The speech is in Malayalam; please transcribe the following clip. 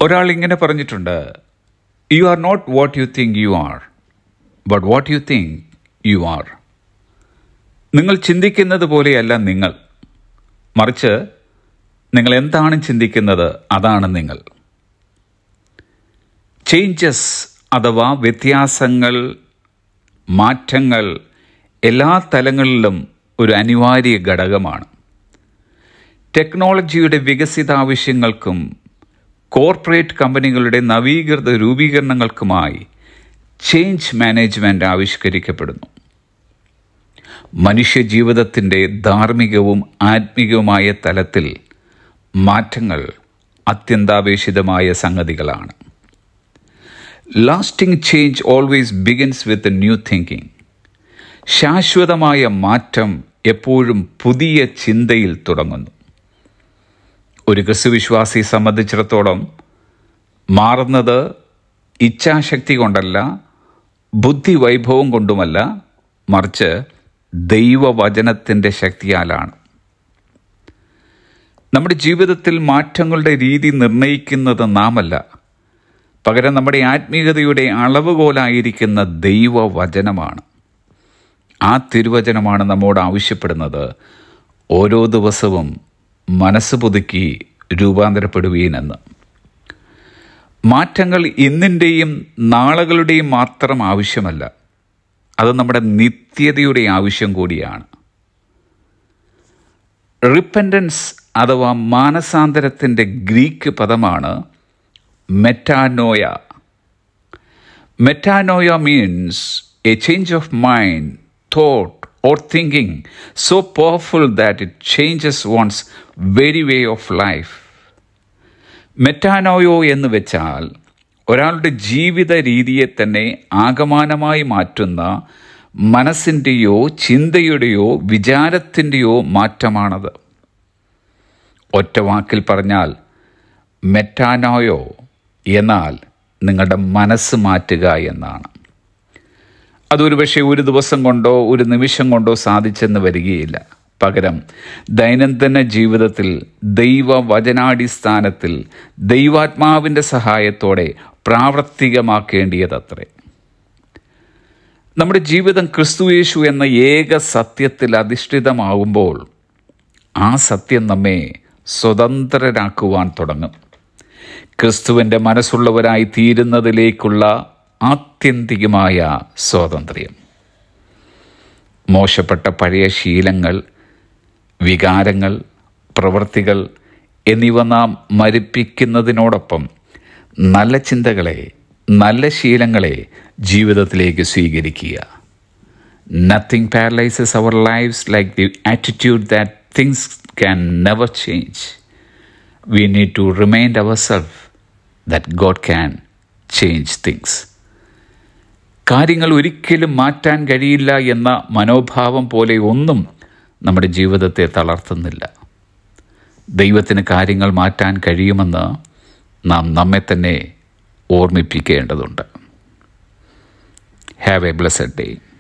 ഒരാൾ ഇങ്ങനെ പറഞ്ഞിട്ടുണ്ട് you are not what you think you are but what you think you are നിങ്ങൾ ചിന്തിക്കുന്നത് പോലെയല്ല നിങ്ങൾ മറിച്ച് നിങ്ങൾ എന്താണ് ചിന്തിക്കുന്നത് അതാണ് നിങ്ങൾ ചേഞ്ചസ് അഥവാ വ്യത്യാസങ്ങൾ മാറ്റങ്ങൾ എല്ലാ തലങ്ങളിലും ഒരു അനിവാര്യ ഘടകമാണ് ടെക്നോളജിയുടെ വികസിതാവശ്യങ്ങൾക്കും കോർപ്പറേറ്റ് കമ്പനികളുടെ നവീകൃത രൂപീകരണങ്ങൾക്കുമായി ചേഞ്ച് മാനേജ്മെന്റ് ആവിഷ്കരിക്കപ്പെടുന്നു മനുഷ്യജീവിതത്തിൻ്റെ ധാർമ്മികവും ആത്മീകവുമായ തലത്തിൽ മാറ്റങ്ങൾ അത്യന്താപേക്ഷിതമായ സംഗതികളാണ് lasting change always begins with new thinking ശാശ്വതമായ മാറ്റം എപ്പോഴും പുതിയ ചിന്തയിൽ തുടങ്ങുന്നു ഒരു ക്രിസ്തുവിശ്വാസി സംബന്ധിച്ചിടത്തോളം മാറുന്നത് ഇച്ഛാശക്തി കൊണ്ടല്ല ബുദ്ധി വൈഭവം കൊണ്ടുമല്ല മറിച്ച് ദൈവവചനത്തിൻ്റെ ശക്തിയാലാണ് നമ്മുടെ ജീവിതത്തിൽ മാറ്റങ്ങളുടെ രീതി നിർണയിക്കുന്നത് നാമല്ല പകരം നമ്മുടെ ആത്മീയതയുടെ അളവുകോലായിരിക്കുന്ന ദൈവവചനമാണ് ആ തിരുവചനമാണ് നമ്മോട് ആവശ്യപ്പെടുന്നത് ഓരോ ദിവസവും മനസ്സ് പുതുക്കി രൂപാന്തരപ്പെടുവീനെന്ന് മാറ്റങ്ങൾ ഇന്നിൻ്റെയും നാളുകളുടെയും മാത്രം ആവശ്യമല്ല അത് നമ്മുടെ നിത്യതയുടെ ആവശ്യം കൂടിയാണ് റിപ്പൻഡൻസ് അഥവാ മാനസാന്തരത്തിൻ്റെ ഗ്രീക്ക് പദമാണ് metanoia metanoia means a change of mind thought or thinking so powerful that it changes one's very way of life metanoia എന്ന് വെച്ചാൽ ഒരാളുടെ ജീവിത രീതിയെ തന്നെ ആകമാനമായി മാറ്റുന്ന മനസ്സിൻ്റെയോ ചിന്തയുടെയോ വിചാരത്തിൻ്റെയോ മാറ്റമാണത് ഒറ്റ വാക്കിൽ പറഞ്ഞാൽ മെറ്റാനോയോ എന്നാൽ നിങ്ങളുടെ മനസ്സ് മാറ്റുക എന്നാണ് അതൊരു പക്ഷേ ഒരു ദിവസം കൊണ്ടോ ഒരു നിമിഷം കൊണ്ടോ സാധിച്ചെന്ന് വരികയില്ല പകരം ദൈനംദിന ജീവിതത്തിൽ ദൈവവചനാടിസ്ഥാനത്തിൽ ദൈവാത്മാവിൻ്റെ സഹായത്തോടെ പ്രാവർത്തികമാക്കേണ്ടിയതത്രേ നമ്മുടെ ജീവിതം ക്രിസ്തുയേശു എന്ന ഏക സത്യത്തിൽ അധിഷ്ഠിതമാകുമ്പോൾ ആ സത്യം നമ്മെ സ്വതന്ത്രരാക്കുവാൻ തുടങ്ങും ക്രിസ്തുവിൻ്റെ മനസ്സുള്ളവരായി തീരുന്നതിലേക്കുള്ള ആത്യന്തികമായ സ്വാതന്ത്ര്യം മോശപ്പെട്ട പഴയ ശീലങ്ങൾ വികാരങ്ങൾ പ്രവൃത്തികൾ എന്നിവ നാം മരിപ്പിക്കുന്നതിനോടൊപ്പം നല്ല ചിന്തകളെ നല്ല ശീലങ്ങളെ ജീവിതത്തിലേക്ക് സ്വീകരിക്കുക nothing paralyses our lives like the attitude that things can never change we need to remind our self that God can change things കാര്യങ്ങൾ ഒരിക്കലും മാറ്റാൻ കഴിയില്ല എന്ന മനോഭാവം പോലെ ഒന്നും നമ്മുടെ ജീവിതത്തെ തളർത്തുന്നില്ല ദൈവത്തിന് കാര്യങ്ങൾ മാറ്റാൻ കഴിയുമെന്ന് നാം നമ്മെ തന്നെ ഓർമ്മിപ്പിക്കേണ്ടതുണ്ട് ഹാവ് എ ബ്ലസ്സഡ് ഡേ